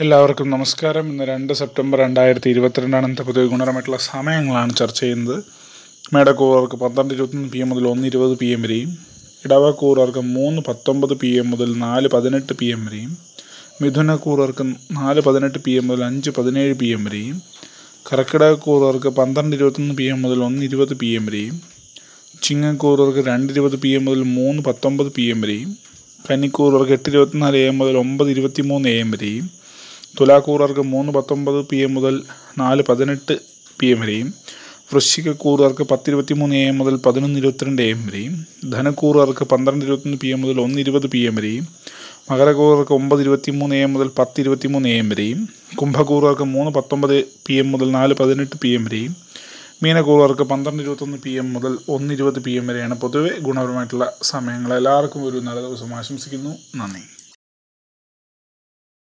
എല്ലാവർക്കും നമസ്കാരം ഇന്ന് രണ്ട് സെപ്റ്റംബർ രണ്ടായിരത്തി ഇരുപത്തിരണ്ടാണ് ഇന്നത്തെ പൊതുവെ ഗുണപരമായിട്ടുള്ള സമയങ്ങളാണ് ചർച്ച ചെയ്യുന്നത് മേടക്കൂറുകാർക്ക് പന്ത്രണ്ട് ഇരുപത്തൊന്ന് പി എം മുതൽ ഒന്ന് ഇരുപത് പി എം വരെയും ഇടവക്കൂറുകാർക്ക് മൂന്ന് പത്തൊമ്പത് പി എം മുതൽ നാല് പതിനെട്ട് പി എം വരെയും മിഥുനക്കൂറുകാർക്ക് നാല് പതിനെട്ട് പി എം മുതൽ അഞ്ച് പതിനേഴ് പി എം വരെയും കർക്കിടകക്കൂറുകാർക്ക് പന്ത്രണ്ട് ഇരുപത്തൊന്ന് പി എം മുതൽ ഒന്ന് ഇരുപത് പി എം വരെയും ചിങ്ങക്കൂറുകാർക്ക് രണ്ട് ഇരുപത് പി എം മുതൽ മൂന്ന് പത്തൊമ്പത് പി എം വരെയും കന്നിക്കൂറുകാർക്ക് എട്ട് ഇരുപത്തിനാല് എ എം മുതൽ ഒമ്പത് ഇരുപത്തി മൂന്ന് എ എം വരെയും തുലാക്കൂറുകാർക്ക് മൂന്ന് പത്തൊമ്പത് പി എം മുതൽ നാല് പതിനെട്ട് പി എം വരെയും വൃശ്ചികക്കൂറുകാർക്ക് പത്ത് ഇരുപത്തി മൂന്ന് എ എം മുതൽ പതിനൊന്ന് ഇരുപത്തിരണ്ട് എ എം വരെയും ധനക്കൂറുകാർക്ക് പന്ത്രണ്ട് ഇരുപത്തൊന്ന് പി എം മുതൽ ഒന്ന് ഇരുപത് പി എം വരെയും മകരക്കൂറുകാർക്ക് ഒമ്പത് ഇരുപത്തി മൂന്ന് എ എം മുതൽ പത്ത് ഇരുപത്തി മൂന്ന് എ എം വരെയും കുംഭക്കൂറുകാർക്ക് മൂന്ന് പത്തൊമ്പത് പി എം മുതൽ നാല് പതിനെട്ട് പി എം വരെയും മീനക്കൂറുകാർക്ക് പന്ത്രണ്ട് ഇരുപത്തൊന്ന് പി എം മുതൽ ഒന്ന് ഇരുപത് പി എം വരെയാണ് പൊതുവെ ഗുണപരമായിട്ടുള്ള സമയങ്ങൾ എല്ലാവർക്കും ഒരു നല്ല ദിവസം ആശംസിക്കുന്നു നന്ദി